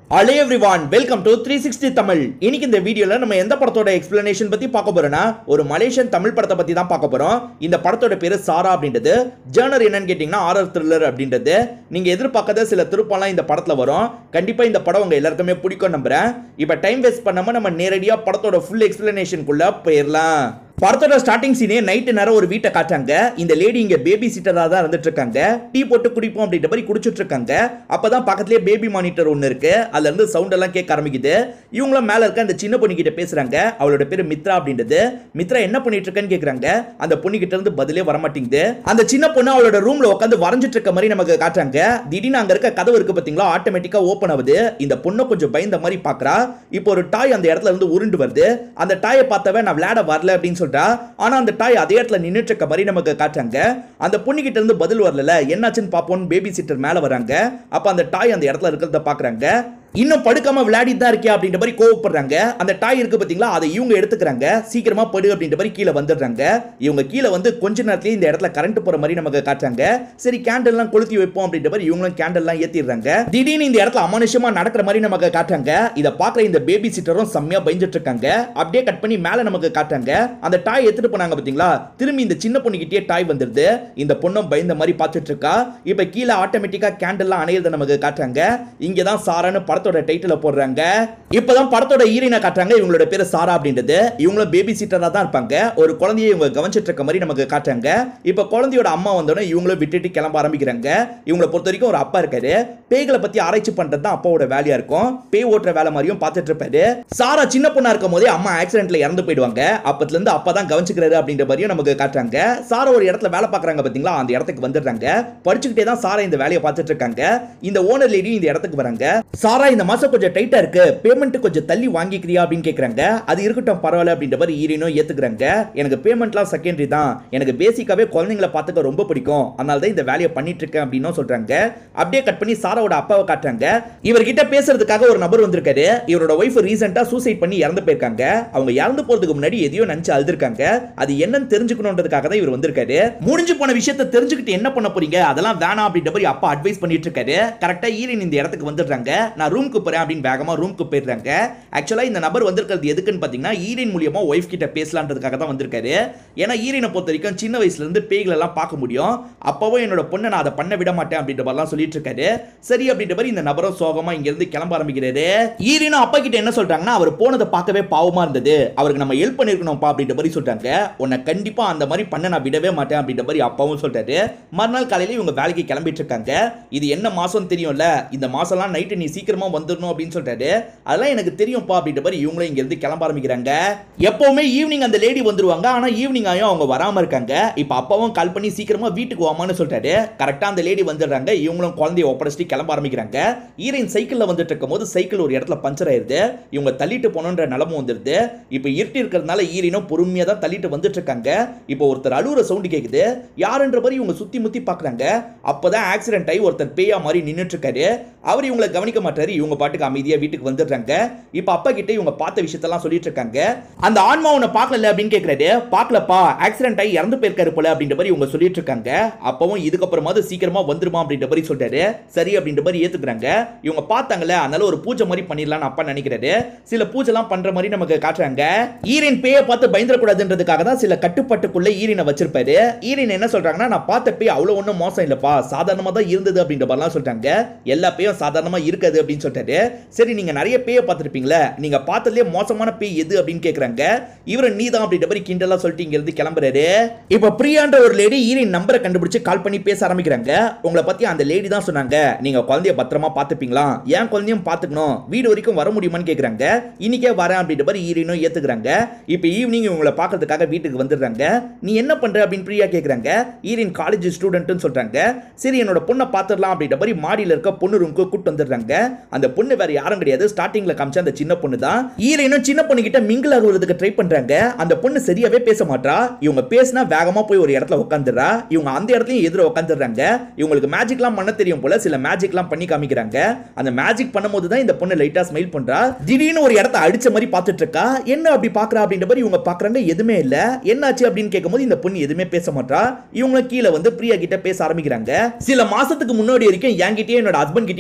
hello everyone welcome to three sixty Tamil இன்னைக்கு இந்த வீடியோல நம்ம எந்த படத்தோட எக்ஸ்பிளனேஷன் பத்தி பார்க்க போறோம்னா ஒரு மலேசியன் தமிழ் படத்தை பத்தி தான் பார்க்க போறோம் இந்த படத்தோட பேரு சாரா அப்படின்றது ஜேர்னர் என்னன்னு கேட்டீங்கன்னா ஆரர் த்ரில்லர் அப்படின்றது நீங்க எதிர்பார்க்காத சில திருப்பம்லாம் இந்த படத்துல வரும் கண்டிப்பா இந்த படம் உங்க எல்லாருக்குமே பிடிக்கும் நம்புறேன் இப்போ டைம் வேஸ்ட் பண்ணாம நம்ம நேரடியா படத்தோட ஃபுல் எக்ஸ்பிளனேஷனுக்குள்ள போயிடலாம் படத்தோட ஸ்டார்டிங் சீனே நைட்டு நேரம் ஒரு வீட்டை காட்டுறாங்க இந்த லேடி இங்க பேபி சிட்டரா தான் இருந்துட்டு இருக்காங்க டீ போட்டு குடிப்போம் அப்படின்ற மாதிரி குடிச்சிட்டு இருக்காங்க அப்பதான் பக்கத்துலயே பேபி மானிட்டர் ஒன்னு இருக்கு அதுல இருந்து சவுண்ட் எல்லாம் கேட்க ஆரம்பிக்குது இவங்களும் மேல இருக்க அந்த சின்ன பொண்ணு கிட்ட பேசுறாங்க அவளோட பேரு மித்ரா அப்படின்றது மித்ரா என்ன பண்ணிட்டு இருக்கேன்னு கேக்குறாங்க அந்த பொண்ணு கிட்ட இருந்து பதிலே வர மாட்டேங்குது அந்த சின்ன பொண்ணு அவளோட ரூம்ல உட்காந்து வரைஞ்சிட்டு இருக்க மாதிரி நமக்கு காட்டுறாங்க திடீர்னு அங்க இருக்க கதவு இருக்கு பாத்தீங்களா ஆட்டோமேட்டிக்கா ஓபன் ஆகுது இந்த பொண்ணு கொஞ்சம் பயந்த மாதிரி பாக்குறா இப்போ ஒரு டாய் அந்த இடத்துல இருந்து உருண்டு வருது அந்த டாயை பார்த்தவன் நான் விளையாட வரல அப்படின்னு சொல்றா ஆனா அந்த டாய் அதே இடத்துல நின்னுட்டு இருக்க மாதிரி நமக்கு காட்டுறாங்க அந்த பொண்ணு கிட்ட இருந்து பதில் வரல என்னாச்சுன்னு பாப்போம்னு பேபி சிட்டர் மேல வராங்க அப்ப அந்த டாய் அந்த இடத்துல இருக்கிறத பாக்குறாங்க இன்னும் படுக்காம விளையாடிட்டு தான் இருக்கே அப்படின்ற மாதிரி கோவப்படுறாங்க அந்த டாய் இருக்கு பாத்தீங்களா அதை இவங்க எடுத்துக்கிறாங்க சீக்கிரமா படு அப்படின்ற மாதிரி கீழே வந்துடுறாங்க இவங்க கீழே வந்து கொஞ்ச நேரத்திலேயே இந்த இடத்துல கரண்ட் போற மாதிரி நமக்கு காட்டுறாங்க சரி கேண்டில் எல்லாம் கொளுத்தி வைப்போம் அப்படின்ற மாதிரி இவங்களும் கேண்டில் எல்லாம் ஏத்திடுறாங்க திடீர்னு இந்த இடத்துல அமானுஷமா நடக்கிற மாதிரி நமக்கு காட்டுறாங்க இதை பாக்குற இந்த பேபி சிட்டரும் செம்மையா பயந்துட்டு இருக்காங்க அப்படியே கட் பண்ணி மேல நமக்கு காட்டுறாங்க அந்த டாய் எடுத்துட்டு போனாங்க பாத்தீங்களா திரும்பி இந்த சின்ன பொண்ணுகிட்டயே டாய் வந்துருது இந்த பொண்ணும் பயந்த மாதிரி பார்த்துட்டு இருக்கா இப்ப கீழே ஆட்டோமேட்டிக்கா கேண்டில்லாம் அணையிறத நமக்கு காட்டுறாங்க இங்க தான் சாரான்னு படத்தோட டைட்டில போடுறாங்க இப்பதான் படத்தோட ஈரினை காட்டுறாங்க இவங்களோட பேரு சாரா அப்படின்றது இவங்களும் பேபி சீட்டரா தான் இருப்பாங்க ஒரு குழந்தையை இவங்க கவனிச்சிட்டு இருக்க மாதிரி நமக்கு காட்டுறாங்க இப்ப குழந்தையோட அம்மா வந்தோடனே இவங்களும் விட்டுட்டு கிளம்ப ஆரம்பிக்கிறாங்க இவங்களை பொறுத்த வரைக்கும் ஒரு அப்பா இருக்காரு பேய்களை பத்தி ஆராய்ச்சி பண்றது தான் அப்பாவோட வேலையா இருக்கும் பேய் ஓட்டுற வேலை மாதிரியும் பார்த்துட்டு இருப்பாரு சாரா சின்ன பொண்ணா இருக்கும் போதே அம்மா ஆக்சிடென்ட்ல இறந்து போயிடுவாங்க அப்பத்துல இருந்து அப்பா தான் கவனிச்சுக்கிறாரு அப்படின்ற மாதிரியும் நமக்கு காட்டுறாங்க சாரா ஒரு இடத்துல வேலை பார்க்கறாங்க பாத்தீங்களா அந்த இடத்துக்கு வந்துடுறாங்க படிச்சுக்கிட்டே தான் சாரா இந்த வேலையை பார்த்துட்டு இருக்காங்க இந்த ஓனர் லேடி இந்த இடத்துக்கு வராங்க சாரா இந்த மாசம் கொஞ்சம் டைட்டா இருக்கு பேமெண்ட் கொஞ்சம் தள்ளி வாங்கிக்கிறியா அப்படின்னு கேக்குறாங்க அது இருக்கட்டும் பரவாயில்ல அப்படின்ற மாதிரி ஈரினும் ஏத்துக்கிறாங்க எனக்கு பேமெண்ட்லாம் செகண்டரி தான் எனக்கு பேசிக்காவே குழந்தைங்களை பார்த்துக்க ரொம்ப பிடிக்கும் அதனால தான் இந்த வேலையை பண்ணிட்டு இருக்கேன் அப்படின்னும் சொல்றாங்க அப்படியே கட் பண்ணி சாராவோட அப்பாவை காட்டுறாங்க இவர்கிட்ட பேசுறதுக்காக ஒரு நபர் வந்திருக்காரு இவரோட ஒய்ஃப் ரீசெண்டா சூசைட் பண்ணி இறந்து போயிருக்காங்க அவங்க இறந்து போறதுக்கு முன்னாடி எதையோ நினைச்சு அழுதுருக்காங்க அது என்னன்னு தெரிஞ்சுக்கணுன்றதுக்காக தான் இவர் வந்திருக்காரு முடிஞ்சு போன விஷயத்தை தெரிஞ்சுக்கிட்டு என்ன பண்ண போறீங்க அதெல்லாம் வேணாம் அப்படின்ற மாதிரி அப்பா அட்வைஸ் பண்ணிட்டு இருக்காரு கரெக்டா ஈரின் இந்த இடத்துக்கு வந்துடுறாங்க நான் ரூமுக்கு போறேன் அப்படின்னு வேகமா ரூமுக்கு போயிடுறாங்க ஆக்சுவலா இந்த நபர் வந்திருக்கிறது எதுக்குன்னு பாத்தீங்கன்னா ஈரின் மூலியமா ஒய்ஃப் கிட்ட பேசலான்றதுக்காக தான் வந்திருக்காரு ஏன்னா ஈரினை பொறுத்த வரைக்கும் சின்ன வயசுல இருந்து பேய்களை எல்லாம் பார்க்க முடியும் அப்பவும் என்னோட பொண்ணை நான் அதை பண்ண விட மாட்டேன் அப்படின்ற மாதிரிலாம் சொல்லிட்டு இருக்காரு சரி அப்படின்ற மாதிரி இந்த நபரும் சோகமா இங்க இருந்து கிளம்ப ஆரம்பிக்கிறாரு ஈரினும் அப்பா கிட்ட என்ன சொல்றாங்கன்னா அவர் போனதை பார்க்கவே பாவமா இருந்தது அவருக்கு நம்ம ஹெல்ப் பண்ணிருக்கணும்ப்பா அப்படின்ற மாதிரி சொல்றாங்க உன்னை கண்டிப்பா அந்த மாதிரி பண்ண நான் விடவே மாட்டேன் அப்படின்ற மாதிரி அப்பாவும் சொல்றாரு மறுநாள் காலையில இவங்க வேலைக்கு கிளம்பிட்டு இருக்காங்க இது என்ன மாசம் தெரியும்ல இந்த மாசம்லாம் நைட்டு நீ சீக்கிரமா வந்துடணும் அப்படின்னு சொல்றாரு அதெல்லாம் எனக்கு தெரியும்ப்பா அப்படின்ற மாதிரி இவங்களும் இங்க இருந்து கிளம்ப ஆரம்பிக்கிறாங்க எப்பவுமே ஈவினிங் அந்த லேடி வந்துருவாங்க ஆனா ஈவினிங் ஆயும் அவங்க வராம இருக்காங்க இப்ப அப்பாவும் கால் பண்ணி சீக்கிரமா வீட்டுக்கு வாமான்னு சொல்றாரு கரெக்டா அந்த லேடி வந்துடுறாங்க இவங்களும் குழந்தைய ஒப்படைச்சிட்டு கிளம்ப ஆரம்பிக்கிறாங்க ஈரன் சைக்கிள்ல வந்துட்டு இருக்கும் போது சைக்கிள் ஒரு இடத்துல பஞ்சர் ஆயிருது இவங்க தள்ளிட்டு போகணுன்ற நிலமும் வந்துருது இப்ப இருட்டி இருக்கிறதுனால ஈரினும் பொறுமையா தான் தள்ளிட்டு வந்துட்டு இருக்காங்க இப்போ ஒருத்தர் அழுகுற சவுண்ட் கேக்குது யாருன்ற மாதிரி இவங்க சுத்தி முத்தி பாக்குறாங்க அப்பதான் ஆக்சிடென்ட் ஆகி ஒருத்தர் பேயா மாதிரி நின்னுட்டு இருக்காரு அவர் இவங்களை கவனிக்க மாட்டாரு இவங்க பாட்டுக்கு அமைதியா வீட்டுக்கு வந்துடுறாங்க இப்ப அப்பா கிட்ட இவங்க பார்த்த விஷயத்தெல்லாம் சொல்லிட்டு இருக்காங்க அந்த ஆன்மா உன்னை பார்க்கல அப்படின்னு கேக்குறாரு பார்க்கலப்பா ஆக்சிடென்ட் ஆகி இறந்து போயிருக்காரு போல அப்படின்ற மாதிரி இவங்க சொல்லிட்டு இருக்காங்க அப்பவும் இதுக்கப்புறமாவது சீக்கிரமா வந்துருமா அப்படின்ற மாதிரி சொல்றாரு சரி அப்படின்ற மாதிரி ஏத்துக்கிறாங்க இவங்க பார்த்தாங்கல்ல அதனால ஒரு பூஜை மாதிரி பண்ணிடலாம்னு அப்பா நினைக்கிறாரு சில பூஜைலாம் பண்ற மாதிரி நமக்கு காட்டுறாங்க ஈரின் பேயை பார்த்து பயந்துடக்கூடாதுன்றதுக்காக தான் சில கட்டுப்பாட்டுக்குள்ள ஈரினை வச்சிருப்பாரு ஈரின் என்ன சொல்றாங்கன்னா நான் பார்த்த பேய் அவ்வளவு ஒன்றும் மோசம் இல்லப்பா சாதாரணமா தான் இருந்தது அப்படின்ற மாதிரிலாம் சொல்றாங்க எல்லா பேயும் சாதாரணமா இருக்காது அப்படின்னு சொல்லிட்டாரு சரி நீங்க நிறைய பேயை பார்த்துருப்பீங்களே நீங்க பார்த்ததுலேயே மோசமான பேய் எது அப்படின்னு கேக்குறாங்க இவரை நீ தான் அப்படின்ற மாதிரி கிண்டலா சொல்லிட்டு இங்க இருந்து கிளம்புறாரு இப்ப பிரியான்ற ஒரு லேடி ஈரின் நம்பரை கண்டுபிடிச்சு கால் பண்ணி பேச ஆரம்பிக்கிறாங்க உங்களை பத்தி அந்த லேடி தான் சொன்னாங்க நீங்க குழந்தைய பத்திரமா பாத்துப்பீங்களா ஏன் குழந்தையும் பாத்துக்கணும் வீடு வரைக்கும் வர முடியுமான்னு கேக்குறாங்க இன்னைக்கே வரேன் அப்படின்ற மாதிரி ஈரினும் ஏத்துக்கிறாங்க இப்ப ஈவினிங் இவங்களை பார்க்கறதுக்காக வீட்டுக்கு வந்துடுறாங்க நீ என்ன பண்ற அப்படின்னு பிரியா கேக்குறாங்க ஈரின் காலேஜ் ஸ்டூடெண்ட்னு சொல்றாங்க சரி என்னோட பொண்ணை பாத்துடலாம் அப்படின்ற மாதிரி மாடியில இருக்க பொண்ணு ரூமுக்கு கூட்டு வந்துடுறாங்க அந்த பொண்ணு வேற யாரும் கிடையாது ஸ்டார்டிங்ல காமிச்ச அந்த சின்ன பொண்ணு தான் ஈரனும் சின்ன பொண்ணு கிட்ட மிங்கிள் ஆகுறதுக்கு ட்ரை பண்றாங்க அந்த பொண்ணு சரியாவே பேச மாட்டா இவங்க பேசினா வேகமா போய் ஒரு இடத்துல உட்காந்துடுறா இவங்க அந்த இடத்துலயும் எதிர உட்காந்துடுறாங்க இவங்களுக்கு மேஜிக்லாம் பண்ண தெரியும் போல சில மேஜிக்லாம் பண்ணி காமிக்கிறாங்க அந்த மேஜிக் பண்ணும்போது தான் இந்த பொண்ணு லைட்டா ஸ்மைல் பண்றா திடீர்னு ஒரு இடத்த அடிச்ச மாதிரி பார்த்துட்டு இருக்கா என்ன அப்படி பாக்குறா அப்படின்ற மாதிரி இவங்க பாக்குறாங்க எதுவுமே இல்ல என்னாச்சு அப்படின்னு கேட்கும்போது இந்த பொண்ணு எதுவுமே பேச மாட்டா இவங்க கீழே வந்து பிரியா கிட்ட பேச ஆரம்பிக்கிறாங்க சில மாசத்துக்கு முன்னாடி வரைக்கும் என்கிட்டயும் என்னோட ஹஸ்பண்ட் கிட்டயும்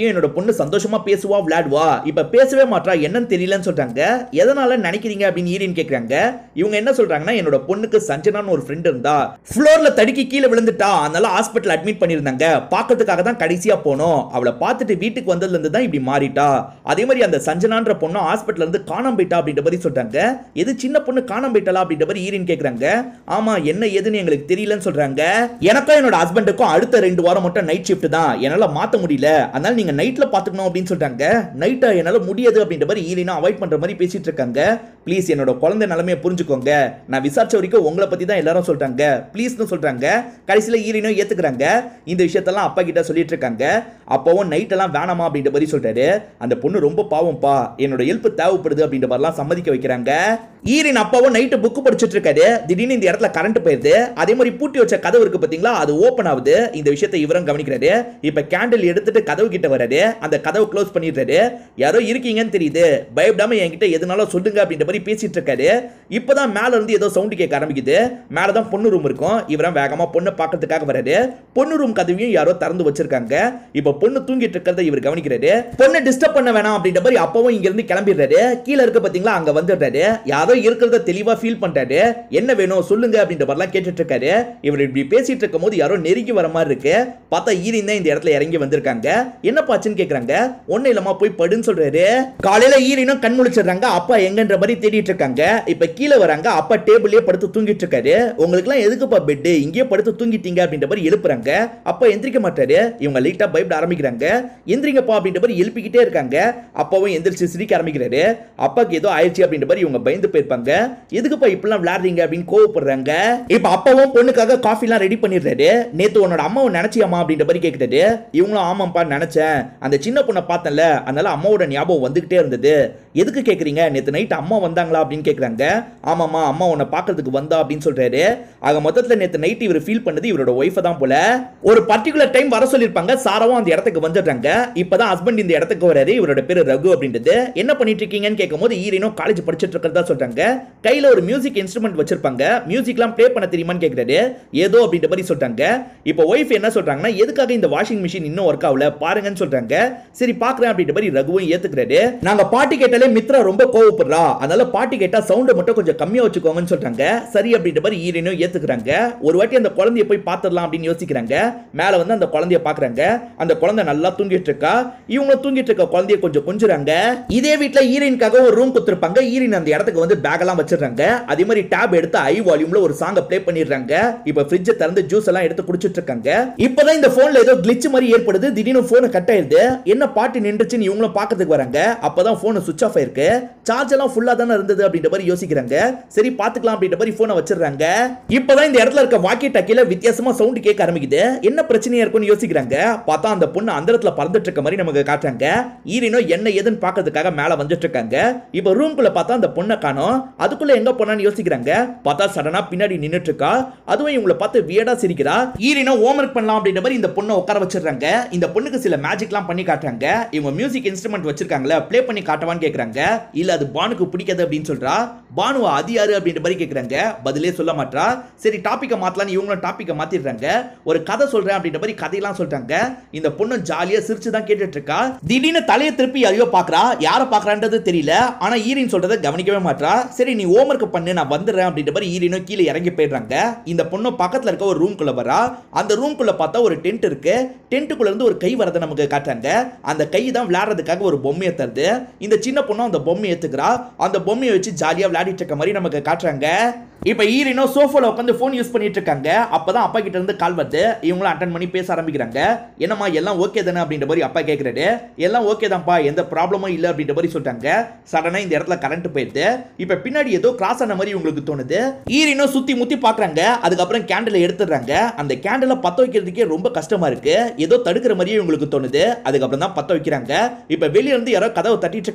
இனியும் என்னோட பொண்ணு சந்தோஷமா பேசுவா விளையாடுவா இப்ப பேசவே மாட்றா என்னன்னு தெரியலன்னு சொல்றாங்க எதனால நினைக்கிறீங்க அப்படின்னு ஈரின் கேக்குறாங்க இவங்க என்ன சொல்றாங்கன்னா என்னோட பொண்ணுக்கு சஞ்சனான்னு ஒரு ஃப்ரெண்ட் இருந்தா ஃப்ளோர்ல தடுக்கி கீழே விழுந்துட்டா அதனால ஹாஸ்பிட்டல் அட்மிட் பண்ணிருந்தாங்க பார்க்கறதுக்காக தான் கடைசியா போனோம் அவளை பார்த்துட்டு வீட்டுக்கு வந்ததுல இருந்து தான் இப்படி மாறிட்டா அதே மாதிரி அந்த சஞ்சனான்ற பொண்ணு ஹாஸ்பிட்டல்ல இருந்து காணாம போயிட்டா அப்படின்ற மாதிரி சொல்றாங்க எது சின்ன பொண்ணு காணாம போயிட்டா அப்படின்ற மாதிரி ஈரின் கேக்குறாங்க ஆமா என்ன ஏதுன்னு எங்களுக்கு தெரியலன்னு சொல்றாங்க எனக்கும் என்னோட ஹஸ்பண்டுக்கும் அடுத்த ரெண்டு வாரம் மட்டும் நைட் ஷிஃப்ட் தான் என்னால மாத்த முடியல அதனால நீங்க நைட்ல பாத்துக்கணும் அப்படின்னு சொல்றாங்க நைட்டா என்னால முடியாது அப்படின்ற மாதிரி ஈரினா அவாய்ட் பண்ற மாதிரி பேசிட்டு இருக்காங்க ப்ளீஸ் என்னோட குழந்தை நிலைமையை புரிஞ்சுக்கோங்க நான் விசாரிச்ச வரைக்கும் உங்களை பத்தி தான் எல்லாரும் சொல்றாங்க ப்ளீஸ்னு சொல்றாங்க கடைசியில ஈரினும் ஏத்துக்கிறாங்க இந்த விஷயத்தெல்லாம் அப்பா கிட்ட சொல்லிட்டு இருக்காங்க அப்பவும் நைட் எல்லாம் வேணாமா அப்படின்ற மாதிரி சொல்றாரு அந்த பொண்ணு ரொம்ப பாவம்ப்பா என்னோட ஹெல்ப் தேவைப்படுது அப்படின்ற மாதிரிலாம் சம்மதிக்க வைக்கிறாங்க ஈரின் அப்பாவும் நைட்டு புக் படிச்சுட்டு இருக்காரு திடீர்னு இந்த இடத்துல கரண்ட் போயிருது அதே மாதிரி பூட்டி வச்ச கதவு இருக்கு பாத்தீங்களா அது ஓபன் ஆகுது இந்த விஷயத்தை இவரும் கவனிக்கிறாரு இப்ப கேண்டில் எடுத்துட்டு கதவு கிட்ட வராரு அந்த கதவு க்ளோஸ் பண்ணிடுறாரு யாரோ இருக்கீங்கன்னு தெரியுது பயப்படாம என்கிட்ட எதுனாலும் சொல்லுங்க அப்படின்ற மாதிரி பேசிட்டு இருக்காரு இப்பதான் மேல இருந்து ஏதோ சவுண்ட் கேட்க ஆரம்பிக்குது மேல தான் பொண்ணு ரூம் இருக்கும் இவரும் வேகமா பொண்ணு பார்க்கறதுக்காக வராரு பொண்ணு ரூம் கதவையும் யாரோ திறந்து வச்சிருக்காங்க இப்ப பொண்ணு தூங்கிட்டு இருக்கிறத இவர் கவனிக்கிறாரு பொண்ணு டிஸ்டர்ப் பண்ண வேணாம் அப்படின்ற மாதிரி அப்பவும் இங்க இருந்து கிளம்பிடுறாரு கீழே இருக்க பாத்தீங்களா அங்க வந்துடுறாரு யாரோ இருக்கிறத தெளிவா ஃபீல் பண்றாரு என்ன வேணும் சொல்லுங்க அப்படின்ற மாதிரிலாம் கேட்டுட்டு இருக்காரு இவர் இப்படி பேசிட்டு இருக்கும் போது யாரோ நெருங்கி வர மாதிரி இருக்கு பார்த்தா ஈரின் தான் இந்த இடத்துல இறங்கி வந்திருக்காங்க என்ன பாச்சுன்னு கேக்குறாங்க ஒண்ணு இல்லமா போய் படுன்னு சொல்றாரு காலையில ஈரினும் கண் முழிச்சிடுறாங்க அப்பா எங்கன்ற மாதிரி தேடிட்டு இருக்காங்க இப்ப கீழே வராங்க அப்பா டேபிள்லயே படுத்து தூங்கிட்டு இருக்காரு உங்களுக்கு எல்லாம் எதுக்குப்பா பெட் இங்கேயே படுத்து தூங்கிட்டீங்க அப்படின்ற மாதிரி எழுப்புறாங்க அப்பா எந்திரிக்க மாட்டாரு இவங்க லைட்டா பயப்பட ஆரம்பிக்கிறாங்க எந்திரிங்கப்பா அப்படின்ற மாதிரி எழுப்பிக்கிட்டே இருக்காங்க அப்பாவும் எந்திரிச்சு சிரிக்க ஆரம்பிக்கிறாரு அப்பாக்கு ஏதோ ஆயிடுச்சு அப்படின்ற மாதிரி இவங்க பயந்து போயிருப்பாங்க எதுக்குப்பா இப்படிலாம் விளையாடுறீங்க அப்படின்னு கோவப்படுறாங்க இப்ப அப்பாவும் பொண்ணுக்காக காஃபி எல்லாம் ரெடி பண்ணிடுறாரு நேத்து உன்னோட அம்மாவை நினைச்சியாமா அப்படின்ற மாதிரி கேக்குறாரு இவங்களும் ஆமாப்பா நினைச்சேன் அந்த சின்ன பொண்ணை பார்த்தேன்ல அதனால அம்மாவோட ஞாபகம் வந்துகிட்டே இருந்தது எதுக்கு கேக்குறீங்க நேத்து நைட் அம்மா வந்தாங்களா அப்படின்னு கேக்குறாங்க ஆமாமா அம்மா உன்னை பார்க்கறதுக்கு வந்தா அப்படின்னு சொல்றாரு ஆக மொத்தத்துல நேத்து நைட் இவர் ஃபீல் பண்ணது இவரோட ஒய்ஃபை தான் போல ஒரு பர்டிகுலர் டைம் வர சொல்லிருப்பாங்க சாராவும் அந்த இடத்துக்கு வந்துடுறாங்க இப்பதான் ஹஸ்பண்ட் இந்த இடத்துக்கு வராரு இவரோட பேரு ரகு அப்படின்றது என்ன பண்ணிட்டு இருக்கீங்கன்னு கேட்கும்போது ஈரினும் காலேஜ் படிச்சிட்டு இருக்கிறதா சொல்றாங்க கையில ஒரு மியூசிக் இன்ஸ்ட்ருமெண்ட் வச்சிருப்பாங்க மியூசிக்லாம் ப்ளே பண்ண தெரியுமான்னு கேக்குறாரு ஏதோ அப்படின்ற மாதிரி சொல்றாங்க இப்போ ஒய்ஃப் என்ன சொல்றாங்கன்னா எதுக்காக இந்த வாஷிங் மிஷின் இன்னும் ஒர்க் ஆகல பாருங்கன்னு சொல்றாங்க சரி பாக்குறேன் அப்படின்ற மாதிரி ரகுவும் ஏத்துக்கிறாரு நாங்க பாட்டு கேட்டாலே மித்ரா ரொம்ப கோவப்படுறா அதனால பாட்டு கேட்டா சவுண்டை மட்டும் கொஞ்சம் கம்மியா வச்சுக்கோங்கன்னு சொல்றாங்க சரி அப்படின்ற மாதிரி ஈரனும் ஏத்துக்கிறாங்க ஒரு வாட்டி அந்த குழந்தைய போய் பார்த்துடலாம் அப்படின்னு யோசிக்கிறாங்க மேல வந்து அந்த குழந்தைய பாக்குறாங்க அந்த குழந்தை நல்லா தூங்கிட்டு இருக்கா இவங்க தூங்கிட்டு இருக்க குழந்தைய கொஞ்சம் கொஞ்சுறாங்க இதே வீட்ல ஈரனுக்காக ஒரு ரூம் கொடுத்துருப்பாங்க ஈரன் அந்த இடத்துக்கு வந்து பேக் எல்லாம் வச்சிடுறாங்க அதே மாதிரி டேப் எடுத்து ஐ வால்யூம்ல ஒரு சாங்க ப்ளே பண்ணிடுறாங்க இப்ப ஃப்ரிட்ஜை திறந்து ஜூஸ் எல்லாம் எடுத்து குடிச்சிட்டு இருக்காங்க இப்பதான் இந்த போன்ல ஏதோ கிளிச் மாதிரி ஏற்படுது திடீர்னு போன் கட் ஆயிருது என்ன பாட்டு நின்றுச்சுன்னு இவங்களும் பார்க்கறதுக்கு வராங்க அப்பதான் போன் சுவிச் ஆஃப் ஆயிருக்கு சார்ஜ் எல்லாம் ஃபுல்லா தானே இருந்தது அப்படின்ற மாதிரி யோசிக்கிறாங்க சரி பாத்துக்கலாம் அப்படின்ற மாதிரி போனை வச்சிடுறாங்க இப்பதான் இந்த இடத்துல இருக்க வாக்கி டக்கில வித்தியாசமா சவுண்ட் கேட்க ஆரம்பிக்குது என்ன பிரச்சனையா இருக்கும்னு யோசிக்கிறாங்க பார்த்தா அந்த பொண்ணு அந்த இடத்துல பறந்துட்டு இருக்க மாதிரி நமக்கு காட்டுறாங்க ஈரினோ என்ன ஏதுன்னு பார்க்கறதுக்காக மேல வந்துட்டு இருக்காங்க இப்ப ரூம்குள்ள பார்த்தா அந்த பொண்ணை காணோம் அதுக்குள்ள எங்க போனான்னு யோசிக்கிறாங்க பார்த்தா சடனா பின்னாடி நின்னுட்டு இருக்கா அதுவும் இவங்கள பார்த்து வியடா சிரிக்கிறா ஈரினோ ஹோம்ஒர்க் பண்ணலாம் அப்படின்ற மாதிரி இந்த பொண்ணை உட்கார வச்சிடுறாங்க இந்த பொண்ணுக்கு சில மேஜிக்லாம் பண்ணி காட்டுறாங்க இவங்க மியூசிக் இன்ஸ்ட்ருமெண்ட் வச்சிருக்காங்களே ப்ளே பண்ணி காட்டவான்னு கேக்குறாங்க இல்ல அது பானுக்கு பிடிக்காது அப்படின்னு சொல்றா பானுவா அது யாரு அப்படின்ற மாதிரி கேக்குறாங்க பதிலே சொல்ல மாட்டா சரி டாபிக்கை மாத்தலாம்னு இவங்களும் டாபிக்கை மாத்திடுறாங்க ஒரு கதை சொல்றேன் அப்படின்ற மாதிரி கதையெல்லாம் சொல்றாங்க இந்த பொண்ணு ஜாலியா சிரிச்சு தான் கேட்டுட்டு இருக்கா திடீர்னு தலையை திருப்பி யாரையோ பாக்குறா யாரை பாக்குறான்றது தெரியல ஆனா ஈரின் சொல்றதை கவனிக்கவே மாட்டா சரி நீ ஹோம்ஒர்க் பண்ணு நான் வந்துடுறேன் அப்படின்ற மாதிரி ஈரினும் கீழே இறங்கி போயிடுறாங்க இந்த பொண்ணு பக்கத்துல இருக்க ஒரு ரூம்குள்ள வரா அந்த ரூம்குள்ள பார்த்தா ஒரு டென்ட் இருக்கு டென்ட்டுக்குள்ள இருந்து ஒரு கை வரதை நமக்கு காட்டுறாங்க அந்த கை தான் விளையாடுறதுக்காக ஒரு பொம்மையை தருது இந்த சின்ன பொண்ணும் அந்த பொம்மையை ஏத்துக்கிறா அந்த பொம்மையை வச்சு ஜாலியா விளையாடிட்டு இருக்க மாதிரி நமக்கு காட்டுறாங்க இப்ப ஈரினோ சோஃபால உட்காந்து ஃபோன் யூஸ் பண்ணிட்டு இருக்காங்க அப்பதான் அப்பா கிட்ட இருந்து கால் வருது இவங்களும் அட்டன் பண்ணி பேச ஆரம்பிக்கிறாங்க என்னம்மா எல்லாம் ஓகே தானே அப்படின்ற மாதிரி அப்பா கேட்கிறாரு எல்லாம் ஓகே தான்ப்பா எந்த ப்ராப்ளமும் இல்லை அப்படின்ற மாதிரி சொல்லிட்டாங்க சடனா இந்த இடத்துல கரண்ட் போயிடுது இப்ப பின்னாடி ஏதோ கிராஸ் ஆன மாதிரி உங்களுக்கு தோணுது ஈரினோ சுத்தி முத்தி பாக்குறாங்க அதுக்கப்புறம் கேண்டில் எடுத்துடுறாங்க அந்த கேண்டில பத்த வைக்கிறதுக்கே ரொம்ப கஷ்டமா இருக்கு ஏதோ தடுக்கிற மாதிரியே உங்களுக்கு தோணுது அதுக்கப்புறம் தான் பத்த வைக்கிறாங்க இப்ப வெளிய இருந்து யாரோ கதவை தட்டிட்டு இருக்காங்க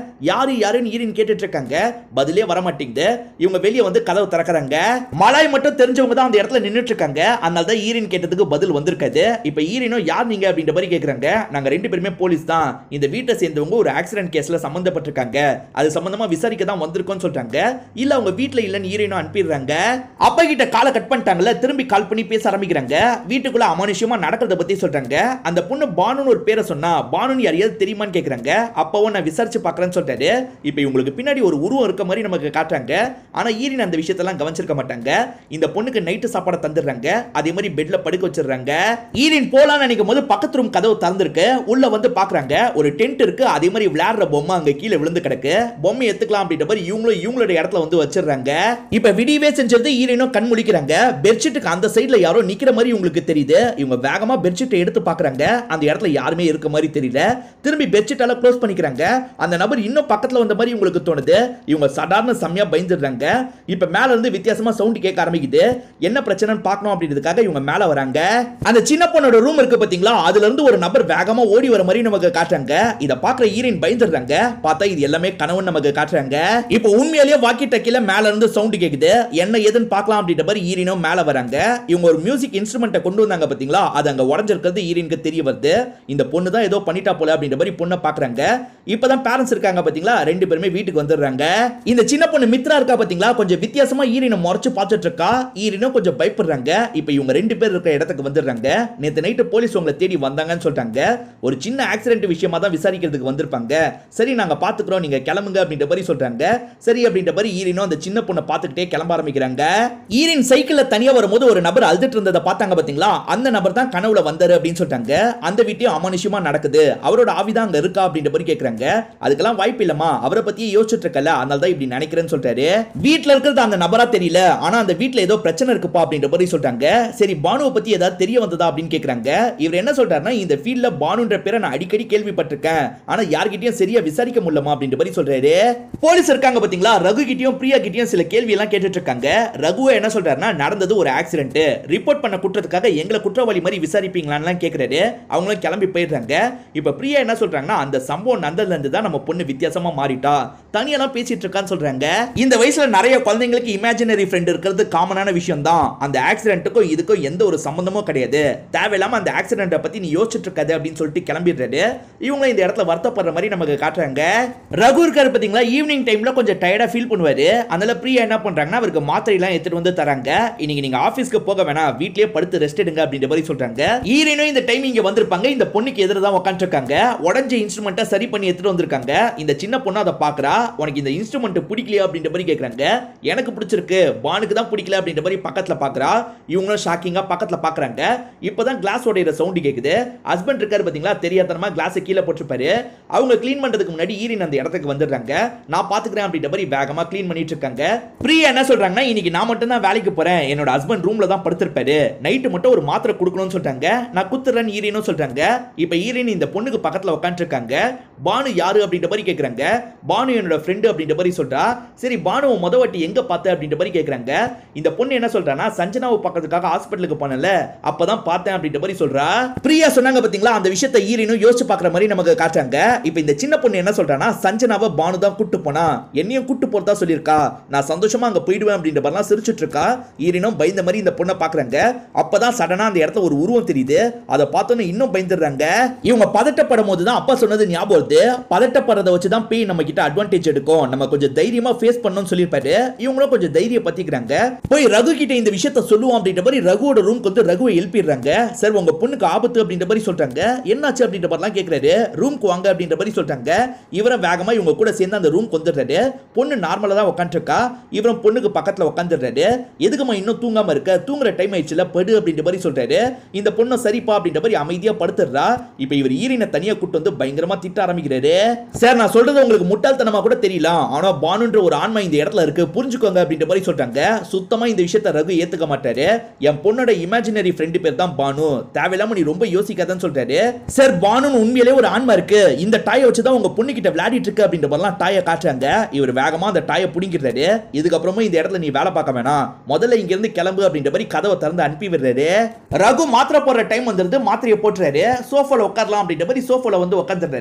யாரு யாருன்னு ஈரின் கேட்டுட்டு இருக்காங்க பதிலே வர மாட்டேங்குது இவங்க வெளியே வந்து கதவு திறக்கறாங்க மலாய் மட்டும் தெரிஞ்சவங்க தான் அந்த இடத்துல நின்னுட்டு இருக்காங்க அதனால தான் ஈரின் கேட்டதுக்கு பதில் வந்திருக்காது இப்போ ஈரினும் யார் நீங்க அப்படின்ற மாதிரி கேக்குறாங்க நாங்க ரெண்டு பேருமே போலீஸ் தான் இந்த வீட்டை சேர்ந்தவங்க ஒரு ஆக்சிடென்ட் கேஸ்ல சம்பந்தப்பட்டிருக்காங்க அது சம்பந்தமா விசாரிக்க தான் வந்திருக்கோம்னு சொல்றாங்க இல்ல அவங்க வீட்ல இல்லன்னு ஈரினும் அனுப்பிடுறாங்க அப்பா கிட்ட காலை கட் பண்ணிட்டாங்கல்ல திரும்பி கால் பண்ணி பேச ஆரம்பிக்கிறாங்க வீட்டுக்குள்ள அமானுஷ்யமா நடக்கிறத பத்தி சொல்றாங்க அந்த பொண்ணு பானுன்னு ஒரு பேரை சொன்னா பானுன்னு யாரையாவது தெரியுமான்னு கேக்குறாங்க அப்பவும் நான் விசாரிச்சு பார்க்கறேன்னு சொல்றாரு இப்போ இவங்களுக்கு பின்னாடி ஒரு உருவம் இருக்க மாதிரி நமக்கு காட்டுறாங்க ஆனா ஈரின் அந்த விஷயத்தெல்லாம் கவனிச்சிருக்க மாட்டாங்க இந்த பொண்ணுக்கு நைட்டு சாப்பாடை தந்துடுறாங்க அதே மாதிரி பெட்ல படுக்க வச்சிடுறாங்க ஈரின் போலான்னு நினைக்கும் போது பக்கத்து ரூம் கதவு திறந்திருக்கு உள்ள வந்து பாக்குறாங்க ஒரு டென்ட் இருக்கு அதே மாதிரி விளையாடுற பொம்மை அங்க கீழே விழுந்து கிடக்கு பொம்மை எடுத்துக்கலாம் அப்படின்ற மாதிரி இவங்களும் இவங்களோட இடத்துல வந்து வச்சிடுறாங்க இப்ப விடியவே செஞ்சது ஈரனும் கண் முழிக்கிறாங்க பெட்ஷீட்டுக்கு அந்த சைடுல யாரோ நிக்கிற மாதிரி உங்களுக்கு தெரியுது இவங்க வேகமா பெட்ஷீட்டை எடுத்து பாக்குறாங்க அந்த இடத்துல யாருமே இருக்க மாதிரி தெரியல திரும்பி பெட்ஷீட்டால க்ளோஸ் பண்ணிக்கிறாங்க அந்த நபர் இன்னும் பக்கத்துல வந்த மாதிரி உங்களுக்கு தோணுது இவங்க சடார்னு செம்மையா பயந்துடுறாங்க இப்ப மேல இருந்து வித்தியாசமா சவுண்ட் கேட்க ஆரம்பிக்குது என்ன பிரச்சனைன்னு பார்க்கணும் அப்படின்றதுக்காக இவங்க மேல வராங்க அந்த சின்ன பொண்ணோட ரூம் இருக்கு பாத்தீங்களா அதுல இருந்து ஒரு நபர் வேகமா ஓடி வர மாதிரி நமக்கு காட்டுறாங்க இத பாக்குற ஈரின் பயந்துடுறாங்க பார்த்தா இது எல்லாமே கனவுன்னு நமக்கு காட்டுறாங்க இப்போ உண்மையிலேயே வாக்கி டக்கில மேல இருந்து சவுண்ட் கேக்குது என்ன ஏதுன்னு பார்க்கலாம் அப்படின்ற மாதிரி ஈரினும் மேல வராங்க இவங்க ஒரு மியூசிக் இன்ஸ்ட்ருமெண்ட்டை கொண்டு வந்தாங்க பாத்தீங்களா அது அங்க உடஞ்சிருக்கிறது ஈரினுக்கு தெரிய வருது இந்த பொண்ணு தான் ஏதோ பண்ணிட்டா போல அப்படின்ற மாதிரி பொண்ணை பாக்குறாங்க இப்பதான் பேரண்ட்ஸ் இருக்காங்க பாத்தீங்களா ரெண்டு பேருமே வீட்டுக்கு வந்துடுறாங்க இந்த சின்ன பொண்ணு மித்ரா இருக்கா பாத்தீங்களா கொஞ்சம் வித்தியாசமா ஈரினை முறைச்சு பார்த்துட்டு இருக்கா ஈரினும் கொஞ்சம் பயப்படுறாங்க இப்போ இவங்க ரெண்டு பேர் இருக்கிற இடத்துக்கு வந்துடுறாங்க நேத்து நைட்டு போலீஸ் உங்களை தேடி வந்தாங்கன்னு சொல்றாங்க ஒரு சின்ன ஆக்சிடென்ட் விஷயமா தான் விசாரிக்கிறதுக்கு வந்திருப்பாங்க சரி நாங்க பாத்துக்கிறோம் நீங்க கிளம்புங்க அப்படின்ற மாதிரி சொல்றாங்க சரி அப்படின்ற மாதிரி ஈரினும் அந்த சின்ன பொண்ணை பார்த்துக்கிட்டே கிளம்ப ஆரம்பிக்கிறாங்க ஈரின் சைக்கிள்ல தனியா வரும்போது ஒரு நபர் அழுதுட்டு இருந்ததை பார்த்தாங்க பாத்தீங்களா அந்த நபர் தான் கனவுல வந்தாரு அப்படின்னு சொல்லிட்டாங்க அந்த வீட்டையும் அமானுஷ்யமா நடக்குது அவரோட ஆவிதான் அங்க இருக்கா அப்படின்ற மாதிரி கேக்குறாங்க அதுக்கெல்லாம் வாய்ப்பு இல்லமா அவரை பத்தி யோசிச்சுட்டு இருக்கல அதனால தான் இப்படி நினைக்கிறேன்னு சொல்றாரு வீட்ல இருக்கிறது அந்த நபரா தெரியல ஆனா அந்த வீட்ல ஏதோ பிரச்சனை இருக்குப்பா அப்படின்ற மாதிரி சொல்றாங்க சரி பானுவை பத்தி ஏதாவது தெரிய வந்ததா அப்படின்னு கேக்குறாங்க இவர் என்ன சொல்றாருன்னா இந்த ஃபீல்ட்ல பானுன்ற பேரை நான் அடிக்கடி கேள்விப்பட்டிருக்கேன் ஆனா யார்கிட்டயும் சரியா விசாரிக்க முடியலமா அப்படின்ற மாதிரி சொல்றாரு போலீஸ் இருக்காங்க பாத்தீங்களா ரகு கிட்டயும் பிரியா கிட்டயும் சில கேள்வி எல்லாம் கேட்டுட்டு இருக்காங்க ரகுவை என்ன சொல்றாருன்னா நடந்தது ஒரு ஆக்சிடென்ட் ரிப்போர்ட் பண்ண குற்றத்துக்காக எங்களை குற்றவாளி மாதிரி விசாரிப்பீங்களான்னு கேக்குறாரு அவங்களும் கிளம்பி போயிடுறாங்க இப்ப பிரியா என்ன சொல்றாங்கன்னா அந்த சம்பவம் நடந்ததுல இருந்து தான் நம்ம பொண்ணு வித்தியாசமா மாறிட்டா தனியெல்லாம் பேசிட்டு இருக்கான்னு சொல்றாங்க இந்த வயசுல நிறைய குழந்தைங்களுக்கு இமேஜினரி ஃப்ரெண்ட் இருக்கிறது காமனான விஷயம் தான் அந்த ஆக்சிடென்ட்டுக்கும் இதுக்கும் எந்த ஒரு சம்பந்தமும் கிடையாது தேவையில்லாம அந்த ஆக்சிடென்ட்டை பத்தி நீ யோசிச்சுட்டு இருக்காது அப்படின்னு சொல்லிட்டு கிளம்பிடுறாரு இவங்க இந்த இடத்துல வருத்தப்படுற மாதிரி நமக்கு காட்டுறாங்க ரகு இருக்காரு பாத்தீங்களா ஈவினிங் டைம்ல கொஞ்சம் டயர்டா ஃபீல் பண்ணுவாரு அதனால பிரியா என்ன பண்றாங்கன்னா அவருக்கு மாத்திரை எல்லாம் எடுத்துட்டு வந்து தராங்க இன்னைக்கு நீங்க ஆபீஸ்க்கு போக வேணாம் வீட்லயே படுத்து ரெஸ்ட் எடுங்க அப்படின்ற மாதிரி சொல்றாங்க ஈரனும் இந்த டைம் இங்க வந்திருப்பாங்க இந்த பொண்ணுக்கு எதிர தான் உட்காந்துருக்காங்க உடஞ்ச இன்ஸ்ட்ருமெண்ட்டை சரி பண்ணி எடுத்துட்டு வந்திருக்காங்க இந்த சின்ன பொண்ணு அதை பாக்குறா உனக்கு இந்த இன்ஸ்ட்ருமெண்ட் பிடிக்கலையா அப்படின்ற மாதிரி கேக்குறாங்க எனக்கு பிடிச்சிருக்கு பானுக்கு தான் பிடிக்கல அப்படின்ற மாதிரி பக்கத்துல பாக்குறா இவங்களும் ஷாக்கிங்கா பக்கத்துல பாக்குறாங்க இப்பதான் கிளாஸ் உடையிற சவுண்ட் கேக்குது ஹஸ்பண்ட் இருக்காரு பாத்தீங்களா தெரியாதனமா கிளாஸ் கீழே போட்டிருப்பாரு அவங்க க்ளீன் பண்றதுக்கு முன்னாடி ஈரின் அந்த இடத்துக்கு வந்துடுறாங்க நான் பாத்துக்கிறேன் அப்படின்ற மாதிரி வேகமா க்ளீன் பண்ணிட்டு இருக்காங்க பிரியா என்ன சொல்றாங்கன்னா இன்னைக்கு நான் மட்டும் தான் வேலைக்கு போறேன் என்னோட ஹஸ்பண்ட் ரூம்ல தான் படுத்திருப்பாரு நைட்டு மட்டும் ஒரு மாத்திரை கொடுக்கணும்னு சொல்றாங்க நான் குத்துறேன்னு ஈரினும் சொல்றாங்க இப்ப ஈரின் இந்த பொண்ணுக்கு பக்கத்துல உட்காந்துருக்காங்க பானு யாரு அப்படின்ற மாதிரி கேக்குறாங்க பானு என்னோட ஃப்ரெண்டு அப்படின்ற மாதிரி சொல்றா சரி பானுவை முத வாட்டி எங்க பார்த்த அப்படின்ற மாதிரி கேக்குறாங்க இந்த பொண்ணு என்ன சொல்றானா சஞ்சனாவை பார்க்கறதுக்காக ஹாஸ்பிட்டலுக்கு போனல அப்பதான் பார்த்தேன் அப்படின்ற மாதிரி சொல்றா பிரியா சொன்னாங்க பாத்தீங்களா அந்த விஷயத்தை ஈரினும் யோசிச்சு பார்க்குற மாதிரி நமக்கு காட்டுறாங்க இப்போ இந்த சின்ன பொண்ணு என்ன சொல்றானா சஞ்சனாவை பானு தான் கூட்டு போனா என்னையும் கூட்டு போறதா சொல்லியிருக்கா நான் சந்தோஷமா அங்க போயிடுவேன் அப்படின்ற மாதிரிலாம் சிரிச்சிட்டு இருக்கா ஈரினும் பயந்த மாதிரி இந்த பொண்ணை பாக்குறாங்க அப்பதான் சடனா அந்த இடத்துல ஒரு உருவம் தெரியுது அதை பார்த்தோன்னு இன்னும் பயந்துடுறாங்க இவங்க பதட்டப்படும் போது தான் அப்பா சொன்னது ஞாபகம் வருது பதட்டப்படுறத வச்சு தான் பேய் நம்ம கிட்ட அட்வான்டேஜ் எடுக்கும் நம்ம கொஞ்சம் தைரியமா ஃபேஸ் பண்ணணும்னு சொல்லியிருப்பாரு இவங்களும் கொஞ்சம் தைரியம் பத்திக்கிறாங்க போய் ரகு கிட்ட இந்த விஷயத்த சொல்லுவோம் அப்படின்ற மாதிரி ரகுவோட ரூம்க்கு வந்து ரகுவை எழுப்பிடுறாங்க சார் உங்க பொண்ணுக்கு ஆபத்து அப்படின்ற மாதிரி சொல்றாங்க என்னாச்சு அப்படின்ற மாதிரிலாம் கேட்கிறாரு ரூம்க்கு வாங்க அப்படின்ற மாதிரி சொல்றாங்க இவரும் வேகமா இவங்க கூட சேர்ந்து அந்த ரூம்க்கு வந்துடுறாரு பொண்ணு நார்மலா தான் உட்காந்துருக்கா இவரும் பொண்ணுக்கு பக்கத்துல உட்காந்துடுறாரு எதுக்குமா இன்னும் தூங்காம இருக்க தூங்குற டைம் ஆயிடுச்சுல படு அப்படின்ற மாதிரி சொல்றாரு இந்த பொண்ணு சரிப்பா அப்படின்ற மாதிரி அமைதியா படுத்துடுறா இப்போ இவர் ஈரினை தனியா கூட்டு வந்து பயங்கரமா திட்ட ஆரம்பிக்கிறாரு சார் நான் சொல்றது உங்களுக்கு முட்டாள்தனமா கூட தெரியல ஆனா பானுன்ற ஒரு ஆன்மா இந்த இடத்துல இருக்கு புரிஞ்சுக்கோங்க அப்படின்ற மாதிரி சொல்றாங்க சுத்தமா இந்த விஷயத்த ரகு ஏத்துக்க மாட்டாரு என் பொண்ணோட இமேஜினரி ஃப்ரெண்டு பேர் தான் பானு தேவையில்லாம நீ ரொம்ப யோசிக்காதன்னு சொல்றாரு சார் பானுன்னு உண்மையிலே ஒரு ஆன்மா இருக்கு இந்த டாயை வச்சு தான் உங்க பொண்ணு கிட்ட விளையாடிட்டு இருக்கு அப்படின்ற மாதிரிலாம் டாயை காட்டுறாங்க இவர் வேகமா அந்த டாயை பிடிங்கிறாரு இதுக்கப்புறமா இந்த இடத்துல நீ வேலை பார்க்க வேணாம் முதல்ல இங்க இருந்து கிளம்பு அப்படின்ற மாதிரி கதவை திறந்து அனுப்பி விடுறாரு ரகு மாத்திரை போடுற டைம் வந்துருந்து மாத்திரையை போட்டுறாரு சோஃபால உட்காரலாம் அப்படின்ற மாதிரி சோஃபால வந்து உட்காந்துடுறாரு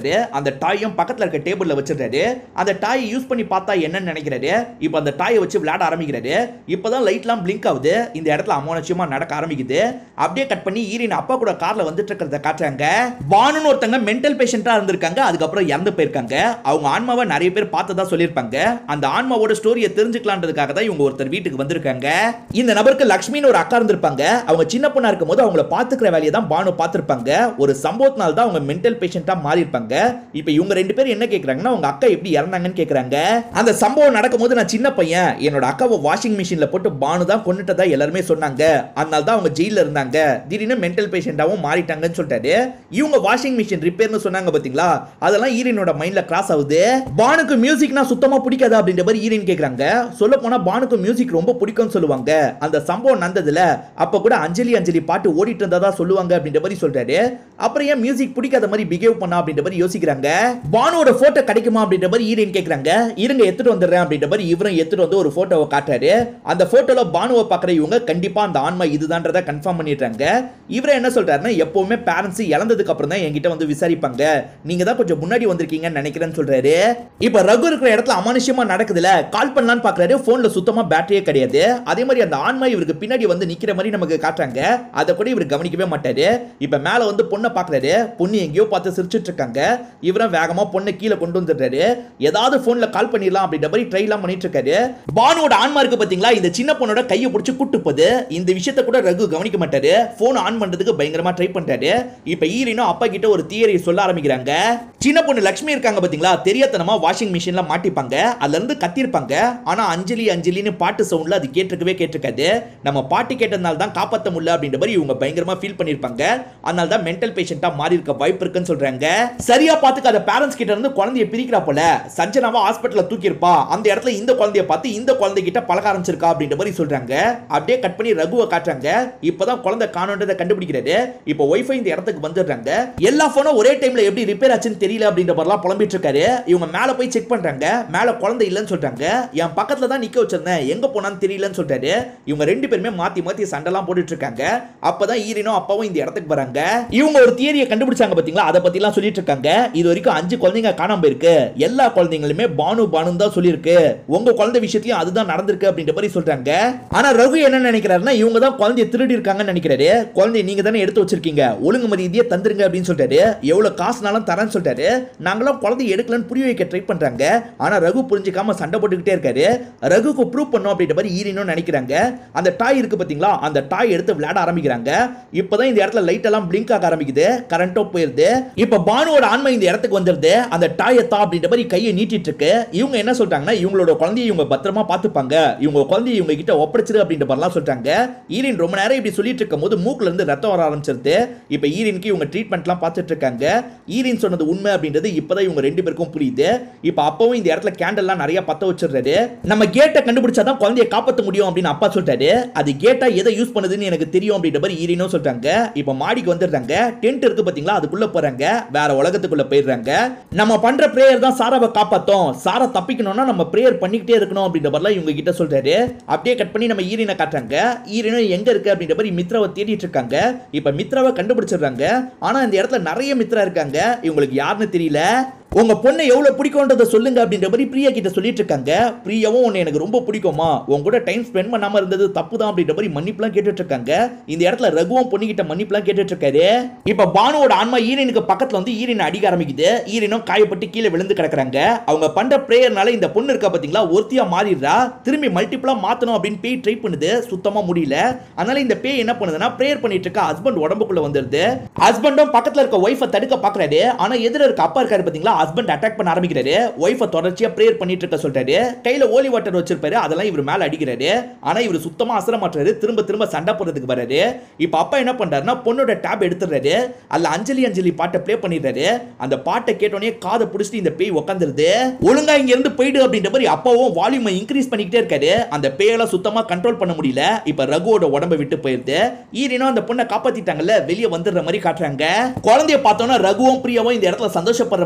அந்த டாயும் பக்கத்துல இருக்க டேபிள்ல வச்சிருக்காரு அந்த டாயை யூஸ் பண்ணி பார்த்தா என்னன்னு நினைக்கிறாரு இப்போ அந்த டாயை வச்சு விளையாட ஆரம்பிக்கிறாரு இப்பதான் லைட்லாம் பிளிங்க் ஆகுது இந்த இடத்துல அமானுஷ்யமா நடக்க ஆரம்பிக்குது அப்படியே கட் பண்ணி ஈரின் அப்பா கூட கார்ல வந்துட்டு இருக்கிறத காட்டுறாங்க பானுன்னு ஒருத்தங்க மென்டல் பேஷண்டா இருந்திருக்காங்க அதுக்கப்புறம் இறந்து போயிருக்காங்க அவங்க ஆன்மாவை நிறைய பேர் பார்த்ததா சொல்லியிருப்பாங்க அந்த ஆன்மாவோட ஸ்டோரியை தெரிஞ்சுக்கலான்றதுக்காக தான் இவங்க ஒருத்தர் வீட்டுக்கு வந்திருக்காங்க இந்த நபருக்கு லக்ஷ்மின்னு ஒரு அக்கா இருந்திருப்பாங்க அவங்க சின்ன பொண்ணா இருக்கும்போது அவங்கள பாத்துக்கிற வேலையை தான் பானு பார்த்திருப்பாங்க ஒரு சம்பவத்தினால தான் அவங்க மென்டல் பேஷண்டா மாறி இருப்பாங்க இப்போ இவங்க ரெண்டு பேரும் என்ன கேக்குறாங்கன்னா அவங்க அக்கா எப்படி இறந்தாங்கன்னு கேக்குறாங்க அந்த சம்பவம் நடக்கும்போது நான் சின்ன பையன் என்னோட அக்காவை வாஷிங் மிஷின்ல போட்டு பானு தான் கொண்டுட்டதா எல்லாருமே சொன்னாங்க அதனால தான் அவங்க ஜெயில இருந்தாங்க திடீர்னு மென்டல் பேஷண்டாவும் மாறிட்டாங்கன்னு சொல்லிட்டாரு இவங்க வாஷிங் மிஷின் ரிப்பேர்னு சொன்னாங்க பாத்தீங்களா அதெல்லாம் ஈரனோட மைண்ட்ல கிராஸ் ஆகுது பானுக்கு மியூசிக்னா சுத்தமா பிடிக்காதா அப்படின்ற மாதிரி ஈரன் கேக்குறாங்க சொல்ல போனா பானுக்கு மியூசிக் ரொம்ப பிடிக்கும்னு சொல்லுவாங்க அந்த சம்பவம் நடந்ததுல அப்ப கூட அஞ்சலி அஞ்சலி பாட்டு ஓடிட்டு இருந்ததா சொல்லுவாங்க அப்படின்ற மாதிரி சொல்றாரு அப்புறம் ஏன் மியூசிக் பிடிக்காத மாதிரி பிஹேவ் பண்ணா அப்படின்ற மாதிரி யோசிக்கிறாங்க பானுவோட போட்டோ கிடைக்குமா அப்படின்ற மாதிரி ஈரன் கேக்குறாங்க இருங்க எடுத்துட்டு வந்துடுறேன் அப்படின்ற மாதிரி இவரும் எடுத்துட்டு வந்து ஒரு போட்டோவை காட்டுறாரு அந்த போட்டோல பானுவை பாக்குற இவங்க கண்டிப்பா அந்த ஆன்மா இதுதான்றத கன்ஃபார்ம் பண்ணிடுறாங்க இவரை என்ன சொல்றாருன்னா எப்பவுமே பேரண்ட்ஸ் இழந்ததுக்கு அப்புறம் தான் என்கிட்ட வந்து விசாரிப்பாங்க நீங்க தான் கொஞ்சம் முன்னாடி வந்திருக்கீங்கன்னு நினைக்கிறேன்னு சொல்றாரு இப்ப ரகு இருக்கிற இடத்துல அமானுஷ்யமா நடக்குதுல கால் பண்ணலான்னு பாக்குறாரு போன்ல சுத்தமா பேட்டரியே கிடையாது அதே மாதிரி அந்த ஆன்மா இவருக்கு பின்னாடி வந்து நிக்கிற மாதிரி நமக்கு காட்டுறாங்க அதை கூட இவர் கவனிக்கவே மாட்டாரு இப்ப மேல வந்து பொண்ணை பாக்குறாரு பொண்ணு எங்கேயோ பார்த்து சிரிச்சிட்டு இருக்காங்க இவரும் வேகமா பொண்ணை கீழே கொண்டு வந்துடுறாரு ஏதாவது போன்ல கால் பண்ணிடலாம் அப்படின்ற மாதிரி ட்ரை எல்லாம் பண்ணிட்டு இருக்காரு பானுவோட ஆன்மா இருக்கு பாத்தீங்களா இந்த சின்ன பொண்ணோட கையை பிடிச்சு கூட்டு போகுது இந்த விஷயத்தை கூட ரகு கவனிக்க மாட்டாரு போன் ஆன் பண்றதுக்கு பயங்கரமா ட்ரை பண்றாரு இப்ப ஈரினும் அப்பா கிட்ட ஒரு தியரி சொல்ல ஆரம்பிக்கிறாங்க சின்ன பொண்ணு லக்ஷ்மி இருக்காங்க பாத்தீங்களா தெரியாதனமா வாஷிங் மிஷின்ல மாட்டிப்பாங்க அதுல இருந்து கத்திருப்பாங்க ஆனா அஞ்சலி அஞ்சலின்னு பாட்டு சவுண்ட்ல அது கேட்டிருக்கவே கேட்டிருக்காது நம்ம பாட்டு கேட்டதுனால தான் காப்பாத்த முடியல அப்படின்ற மாதிரி இவங்க பயங்கரமா ஃபீல் பண்ணிருப்பாங்க அதனால தான் மென்டல் பேஷண்டா மாறி இருக்க வாய்ப்பு இருக்குன்னு சொல்றாங்க சரியா பாத்துக்காத பேரண்ட்ஸ் கிட்ட இருந்து குழந்தைய பிரிக்கிறா போல சஞ்சனாவை ஹாஸ்பிட்டல்ல தூக்கியிருப்பா அந்த இடத்துல இந்த குழந்தைய பார்த்து இந்த குழந்தை கிட்ட பழக ஆரம்பிச்சிருக்கா அப்படின்ற மாதிரி சொல்றாங்க அப்படியே கட் பண்ணி ரகுவை காட்டுறாங்க இப்பதான் குழந்தை காணுன்றதை கண்டுபிடிக்கிறாரு இப்போ ஒய்ஃபை இந்த இடத்துக்கு வந்துடுறாங்க எல்லா போனும் ஒரே டைம்ல எப்படி ரிப்பேர் ஆச்சுன்னு தெரியல அப்படின்ற மாதிரிலாம் புலம்பிட்டு இருக்காரு இவங்க மேல போய் செக் பண்றாங்க மேல குழந்தை இல்லைன்னு சொல்றாங்க என் பக்கத்துல தான் நிக்க வச்சிருந்தேன் எங்க போனான்னு தெரியலன்னு சொல்றாரு இவங்க ரெண்டு பேருமே மாத்தி மாத்தி சண்டைலாம் போட்டுட்டு இருக்காங்க அப்பதான் ஈரினும் அப்பாவும் இந்த இடத்துக்கு வராங்க இவங்க ஒரு தியரியை கண்டுபிடிச்சாங்க பாத்தீங்களா அதை பத்தி எல்லாம் சொல்லிட்டு இருக்காங்க இது வரைக்கும் அஞ்சு குழந்தைங்க காணாம போயிருக்கு எல்லா குழந்தைங்களுமே பானு பானு தான் சொல்லியிருக்கு உங்க குழந்தை விஷயத்திலயும் அதுதான் நடந்திருக்கு அப்படின்ற மாதிரி சொல்றாங்க ஆனா ரகு என்ன நினைக்கிறாருன்னா இவங்க தான் குழந்தைய திருடி இருக்காங்கன்னு நினைக்கிறாரு குழந்தைய நீங்க தானே எடுத்து வச்சிருக்கீங்க ஒழுங்கு மரியாதையை தந்துருங்க அப்படின்னு சொல்லிட்டாரு எவ்வளவு காசுனாலும் தரேன்னு சொல்லிட்டாரு நாங்களாம் குழந்தைய எடுக்கலன்னு புரிய வைக்க ட்ரை பண்றாங்க ஆனா ரகு புரிஞ்சுக்காம சண்டை போட்டுக்கிட்டே இருக்காரு ரகுக்கு ப்ரூவ் பண்ணும் அப்படின்ற மாதிரி ஈரினும் நினைக்கிறாங்க அந்த டாய் இருக்கு பாத்தீங்களா அந்த டாய் எடுத்து விளையாட ஆரம்பிக்கிறாங்க இப்பதான் இந்த இடத்துல லைட் எல்லாம் பிளிங்க் ஆக ஆரம்பிக்குது கரண்டோ போயிருது இப்ப பானுவோட ஆன்மை இந்த இடத்துக்கு வந்துருது அந்த டாயை தா அப்படின்ற மாதிரி கையை நீட்டிட்டு இருக்கு இவங்க என்ன சொல்றாங்கன்னா இவங்களோட குழந்தைய இவங்க பத்திரமா பாத்துப்பாங்க இவங்க குழந்தைய இவங்க கிட்ட ஒப்படைச்சிரு அப்படின்ற மாதிரிலாம் சொல்றாங்க ஈரின் ரொம்ப நேரம் இப்படி சொல்லிட்டு இருக்கும் போது மூக்குல இருந்து ரத்தம் வர ஆரம்பிச்சிருது இப்ப ஈரினுக்கு இவங்க ட்ரீட்மெண்ட்லாம் பார்த்துட்டு இருக்காங்க ஈரின் சொன்னது உண்மை அப்படின்றது இப்பதான் இவங்க ரெண்டு பேருக்கும் புரியுது இப்ப அப்பவும் இந்த இடத்துல கேண்டல்லாம் நிறைய பத்த வச்சிடுறாரு நம்ம கேட்டை கண்டுபிடிச்சாதான் குழந்தைய காப்பாற்ற முடியும் அப்படின்னு அப்பா சொல்லிட்டாரு அது கேட்டா எதை யூஸ் பண்ணுதுன்னு எனக்கு தெரியும் அப்படின்ற மாதிரி ஈரினும் சொல்றாங்க இப்ப மாடிக்கு வந்துடுறாங்க டென்ட் இருக்கு பாத்தீங்களா அதுக்குள்ள போறாங்க வேற உலகத்துக்குள்ள போயிடுறாங்க நம்ம பண்ற பிரேயர் தான் சாராவை காப்பாத்தோம் சாரா தப்பிக்கணும்னா நம்ம பிரேயர் பண்ணிக்கிட்டே இருக்கணும் அப்படின்ற மாதிரிலாம் இவங்க கிட்ட சொல்றாரு அப்படியே கட் பண்ணி நம்ம ஈரினை காட்டுறாங்க ஈரினும் எங்க இருக்கு அப்படின்ற மாதிரி மித்ராவை தேடிட்டு இருக்காங்க இப்ப மித்ராவை கண்டுபிடிச்சிடுறாங்க ஆனா இந்த இடத்துல நிறைய மித்ரா இருக்காங்க இவங்களுக்கு யாருன்னு தெரியல உங்க பொண்ணை எவ்வளவு பிடிக்கும்ன்றத சொல்லுங்க அப்படின்ற மாதிரி பிரியா கிட்ட சொல்லிட்டு இருக்காங்க பிரியாவும் உன்னை எனக்கு ரொம்ப பிடிக்குமா உன் கூட டைம் ஸ்பெண்ட் பண்ணாம இருந்தது தப்பு தான் அப்படின்ற மாதிரி மன்னிப்புலாம் கேட்டுட்டு இருக்காங்க இந்த இடத்துல ரகுவும் பொண்ணு கிட்ட மன்னிப்புலாம் கேட்டுட்டு இருக்காரு இப்ப பானுவோட ஆன்மா ஈரனுக்கு பக்கத்துல வந்து ஈரனை அடிக்க ஆரம்பிக்குது ஈரனும் காயப்பட்டு கீழே விழுந்து கிடக்குறாங்க அவங்க பண்ற பிரேயர்னால இந்த பொண்ணு இருக்கா பாத்தீங்களா ஒருத்தியா மாறிடுறா திரும்பி மல்டிபிளா மாத்தணும் அப்படின்னு பேய் ட்ரை பண்ணுது சுத்தமா முடியல அதனால இந்த பேய் என்ன பண்ணுதுன்னா பிரேயர் பண்ணிட்டு இருக்க ஹஸ்பண்ட் உடம்புக்குள்ள வந்துருது ஹஸ்பண்டும் பக்கத்துல இருக்க ஒய்ஃபை தடுக்க பாக்குறாரு ஆனா எதிர இருக்க அப்பா இருக்காரு பாத்தீங்களா ஹஸ்பண்ட் அட்டாக் பண்ண ஆரம்பிக்கிறாரு ஒய்ஃபை தொடர்ச்சியா பிரேயர் பண்ணிட்டு இருக்க சொல்றாரு கையில ஓலி வாட்டர் வச்சிருப்பாரு அதெல்லாம் இவர் மேல அடிக்கிறாரு ஆனா இவர் சுத்தமா அசர மாட்டாரு திரும்ப திரும்ப சண்டை போடுறதுக்கு வராரு இப்ப அப்பா என்ன பண்றாருன்னா பொண்ணோட டேப் எடுத்துறாரு அதுல அஞ்சலி அஞ்சலி பாட்டை ப்ளே பண்ணிடுறாரு அந்த பாட்டை கேட்டோடனே காதை பிடிச்சிட்டு இந்த பேய் உட்காந்துருது ஒழுங்கா இங்க இருந்து போயிடு அப்படின்ற மாதிரி அப்பாவும் வால்யூமை இன்க்ரீஸ் பண்ணிக்கிட்டே இருக்காரு அந்த பேயெல்லாம் சுத்தமா கண்ட்ரோல் பண்ண முடியல இப்ப ரகுவோட உடம்ப விட்டு போயிருது ஈரினும் அந்த பொண்ணை காப்பாத்திட்டாங்கல்ல வெளியே வந்துடுற மாதிரி காட்டுறாங்க குழந்தைய பார்த்தோம்னா ரகுவும் பிரியாவும் இந்த இடத்துல சந்தோஷப்படுற மாதிரி நமக்கு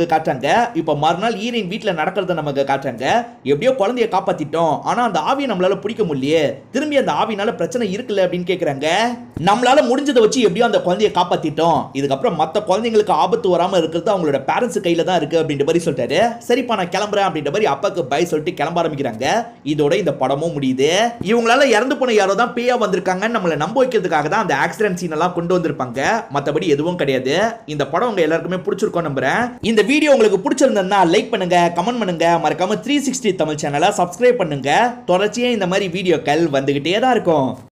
நமக்கு காட்டுறாங்க இப்போ மறுநாள் ஈரின் வீட்ல நடக்கிறத நமக்கு காட்டுறாங்க எப்படியோ குழந்தைய காப்பாத்திட்டோம் ஆனா அந்த ஆவியை நம்மளால பிடிக்க முடியலையே திரும்பி அந்த ஆவினால பிரச்சனை இருக்குல்ல அப்படின்னு கேக்குறாங்க நம்மளால முடிஞ்சதை வச்சு எப்படியோ அந்த குழந்தைய காப்பாத்திட்டோம் இதுக்கப்புறம் மத்த குழந்தைங்களுக்கு ஆபத்து வராம இருக்கிறது அவங்களோட பேரண்ட்ஸ் கையில தான் இருக்கு அப்படின்ற மாதிரி சொல்லிட்டாரு சரிப்பா நான் கிளம்புறேன் அப்படின்ற மாதிரி அப்பாக்கு பை சொல்லிட்டு கிளம்ப ஆரம்பிக்கிறாங்க இதோட இந்த படமும் முடியுது இவங்களால இறந்து போன யாரோ தான் பேயா வந்திருக்காங்கன்னு நம்மளை நம்ப வைக்கிறதுக்காக தான் அந்த ஆக்சிடென்ட் சீன் எல்லாம் கொண்டு வந்திருப்பாங்க மத்தபடி எதுவும் கிடையாது இந்த படம் உங்க எல்லாருக்குமே பிடிச்சிருக்கும் நம்புறேன் இந்த வீடியோ உங்களுக்கு பிடிச்சிருந்தா லைக் பண்ணுங்க கமெண்ட் பண்ணுங்க மறக்காம த்ரீ சிக்ஸ்டி தமிழ் சேனலை சப்ஸ்கிரைப் பண்ணுங்க தொடர்ச்சியா இந்த மாதிரி வீடியோக்கள் வந்துகிட்டே தான் இருக்கும்